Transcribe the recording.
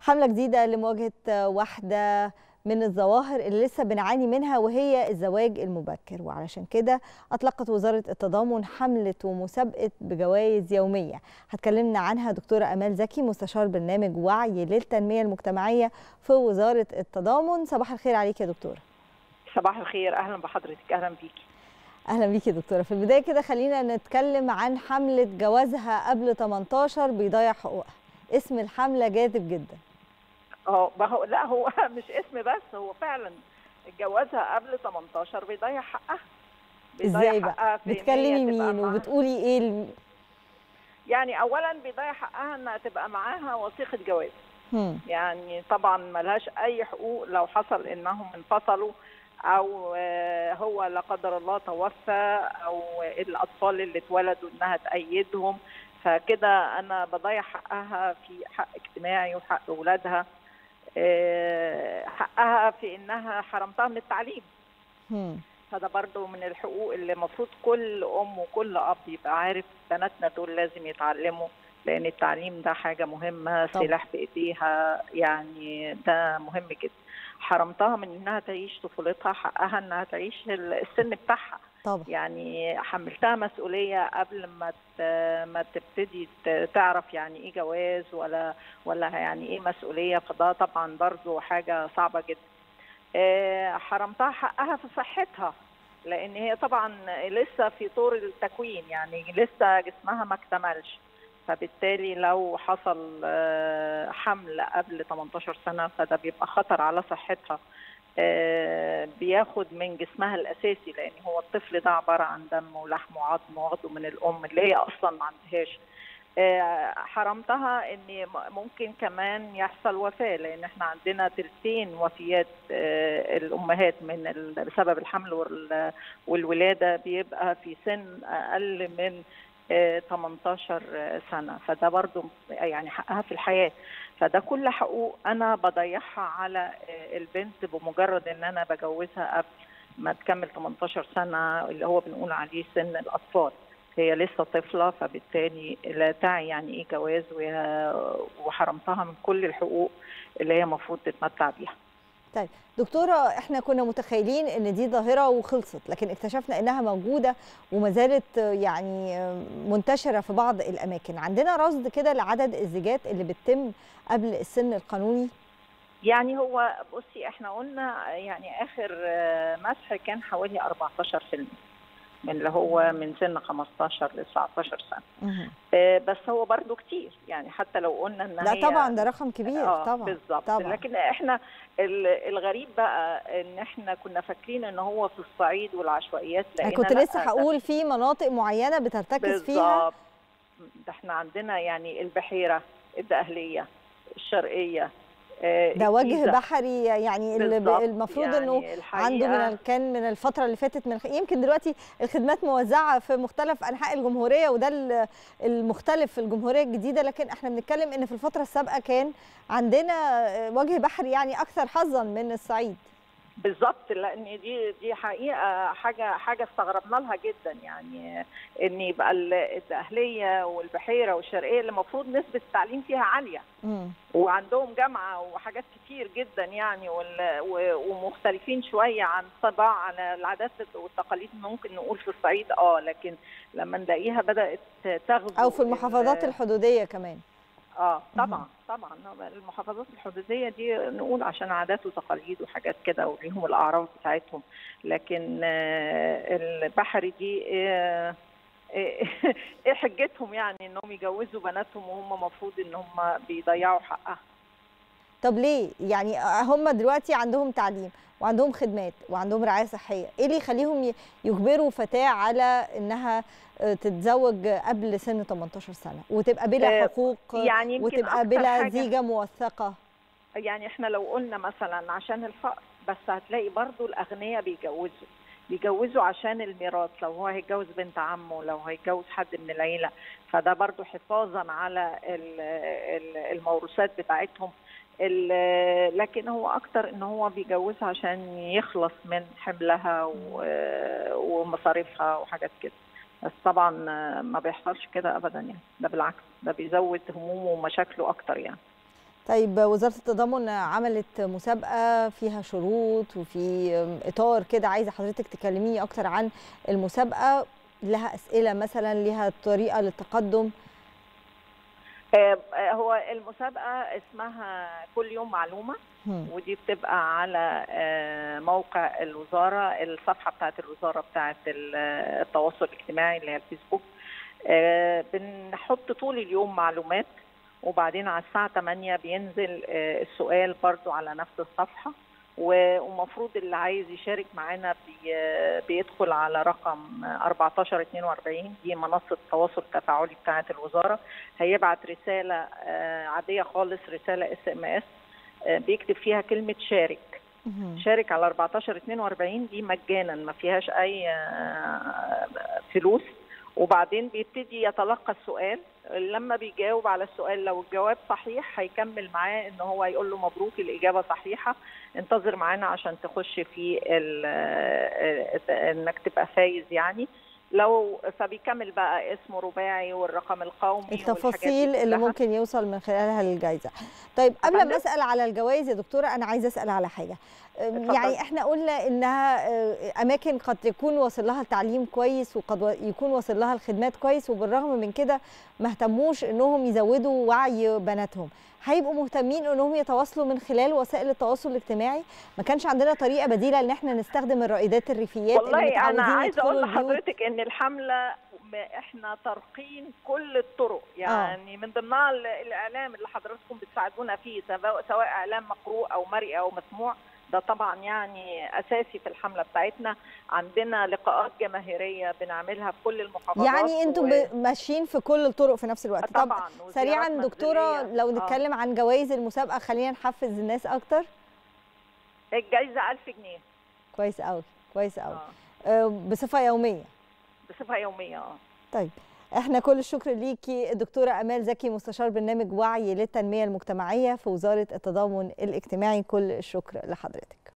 حملة جديدة لمواجهة واحدة من الظواهر اللي لسه بنعاني منها وهي الزواج المبكر وعلشان كده أطلقت وزارة التضامن حملة ومسابقة بجوائز يومية هتكلمنا عنها دكتورة أمال زكي مستشار برنامج وعي للتنمية المجتمعية في وزارة التضامن صباح الخير عليك يا دكتورة صباح الخير أهلا بحضرتك أهلا بيكي اهلا بيكي دكتوره في البدايه كده خلينا نتكلم عن حمله جوازها قبل 18 بيضيع حقوقها اسم الحمله جاذب جدا اه هو لا هو مش اسم بس هو فعلا جوازها قبل 18 بيضيع حقها ازاي بقى بتكلمي مين وبتقولي ايه الم... يعني اولا بيضيع حقها انها تبقى معاها وثيقه جواز هم. يعني طبعا ملهاش اي حقوق لو حصل انهم انفصلوا او هو لا قدر الله توفى او الاطفال اللي اتولدوا انها تأيدهم فكده انا بضيع حقها في حق اجتماعي وحق اولادها حقها في انها حرمتها من التعليم فده برضو من الحقوق اللي المفروض كل ام وكل اب يبقى عارف بناتنا دول لازم يتعلموا لان التعليم ده حاجه مهمه سلاح في ايديها يعني ده مهم جدا حرمتها من انها تعيش طفولتها حقها انها تعيش السن بتاعها طبعا. يعني حملتها مسؤوليه قبل ما ما تبتدي تعرف يعني ايه جواز ولا ولا يعني ايه مسؤوليه فده طبعا برضو حاجه صعبه جدا حرمتها حقها في صحتها لان هي طبعا لسه في طور التكوين يعني لسه جسمها ما اكتملش فبالتالي لو حصل حمل قبل 18 سنه فده بيبقى خطر على صحتها بياخد من جسمها الاساسي لان هو الطفل ده عباره عن دم ولحم وعظم واخده من الام اللي هي اصلا ما عندهاش حرمتها ان ممكن كمان يحصل وفاه لان احنا عندنا تلتين وفيات الامهات من بسبب الحمل والولاده بيبقى في سن اقل من 18 سنه فده برضو يعني حقها في الحياه فده كل حقوق انا بضيعها على البنت بمجرد ان انا بجوزها قبل ما تكمل 18 سنه اللي هو بنقول عليه سن الاطفال هي لسه طفله فبالتالي لا تعي يعني ايه جواز وحرمتها من كل الحقوق اللي هي المفروض تتمتع بيها طيب دكتورة احنا كنا متخيلين ان دي ظاهرة وخلصت لكن اكتشفنا انها موجودة وما زالت يعني منتشرة في بعض الاماكن عندنا رصد كده لعدد الزيجات اللي بتتم قبل السن القانوني يعني هو بصي احنا قلنا يعني اخر مسح كان حوالي 14% من اللي هو من سن 15 ل 19 سنه آه بس هو برضو كتير يعني حتى لو قلنا ان لا هي طبعا ده رقم كبير آه طبعا بالظبط لكن احنا الغريب بقى ان احنا كنا فاكرين ان هو في الصعيد والعشوائيات انا كنت لسه هقول في مناطق معينه بترتكز فيها بالظبط ده احنا عندنا يعني البحيره الدقهليه الشرقيه ده وجه بحري يعني المفروض يعني انه عنده من كان من الفتره اللي فاتت من يمكن دلوقتي الخدمات موزعه في مختلف انحاء الجمهوريه وده المختلف في الجمهوريه الجديده لكن احنا بنتكلم ان في الفتره السابقه كان عندنا وجه بحري يعني اكثر حظا من الصعيد بالظبط لان دي دي حقيقه حاجه حاجه استغربنا لها جدا يعني ان يبقى الدقهليه والبحيره والشرقيه اللي المفروض نسبه التعليم فيها عاليه م. وعندهم جامعه وحاجات كتير جدا يعني ومختلفين شويه عن طباع على العادات والتقاليد ممكن نقول في الصعيد اه لكن لما نلاقيها بدات تغزو او في المحافظات الحدوديه كمان اه طبعا طبعا المحافظات الحدوديه دي نقول عشان عادات وتقاليد وحاجات كده وليهم الاعراف بتاعتهم لكن البحري دي ايه حجتهم يعني انهم يجوزوا بناتهم وهم المفروض ان هم بيضيعوا حقها طب ليه يعني هم دلوقتي عندهم تعليم وعندهم خدمات وعندهم رعايه صحيه ايه اللي يخليهم يجبروا فتاه على انها تتزوج قبل سن 18 سنه وتبقى بلا حقوق يعني وتبقى بلا زيجه موثقه يعني احنا لو قلنا مثلا عشان الفقر بس هتلاقي برضو الاغنياء بيجوزوا بيجوزوا عشان الميراث لو هو هيتجوز بنت عمه لو هيتجوز حد من العيله فده برضو حفاظا على الموروثات بتاعتهم لكن هو اكتر ان هو بيجوزها عشان يخلص من حملها ومصاريفها وحاجات كده بس طبعا ما بيحصلش كده ابدا يعني ده بالعكس ده بيزود همومه ومشاكله اكتر يعني طيب وزاره التضامن عملت مسابقه فيها شروط وفي اطار كده عايزه حضرتك تكلميني اكتر عن المسابقه لها اسئله مثلا لها طريقه للتقدم هو المسابقه اسمها كل يوم معلومه ودي بتبقى على موقع الوزاره الصفحه بتاعت الوزاره بتاعت التواصل الاجتماعي اللي هي الفيسبوك بنحط طول اليوم معلومات وبعدين على الساعه 8 بينزل السؤال برضو على نفس الصفحه ومفروض اللي عايز يشارك معانا بي بيدخل على رقم 1442 دي منصه تواصل تفاعلي بتاعه الوزاره هيبعت رساله عاديه خالص رساله اس ام اس بيكتب فيها كلمه شارك شارك على 1442 دي مجانا ما فيهاش اي فلوس وبعدين بيبتدي يتلقى السؤال لما بيجاوب على السؤال لو الجواب صحيح هيكمل معاه ان هو يقول له مبروك الاجابه صحيحه انتظر معانا عشان تخش في انك تبقى فايز يعني لو فبيكمل بقى اسمه رباعي والرقم القومي التفاصيل اللي ممكن يوصل من خلالها للجائزه طيب قبل ما اسال على الجوائز يا دكتوره انا عايزه اسال على حاجه اتفضل. يعني احنا قلنا انها اماكن قد يكون واصل لها التعليم كويس وقد يكون واصل لها الخدمات كويس وبالرغم من كده ما اهتموش انهم يزودوا وعي بناتهم هيبقوا مهتمين انهم يتواصلوا من خلال وسائل التواصل الاجتماعي ما كانش عندنا طريقه بديله ان احنا نستخدم الرائدات الريفيات والله انا عايزه اقول لحضرتك ان الحمله احنا طارقين كل الطرق يعني آه. من ضمنها الاعلام اللي حضراتكم بتساعدونا فيه سواء اعلام مقروء او مرئي او مسموع ده طبعا يعني اساسي في الحمله بتاعتنا عندنا لقاءات جماهيريه بنعملها في كل المحافظات يعني انتم و... ماشيين في كل الطرق في نفس الوقت طبعا طب سريعا دكتوره لو نتكلم آه. عن جوائز المسابقه خلينا نحفز الناس اكتر الجائزه 1000 جنيه كويس قوي كويس قوي آه. بصفه يوميه بصفه يوميه اه طيب احنا كل الشكر ليكي الدكتوره امال زكي مستشار برنامج وعي للتنميه المجتمعيه في وزاره التضامن الاجتماعي كل الشكر لحضرتك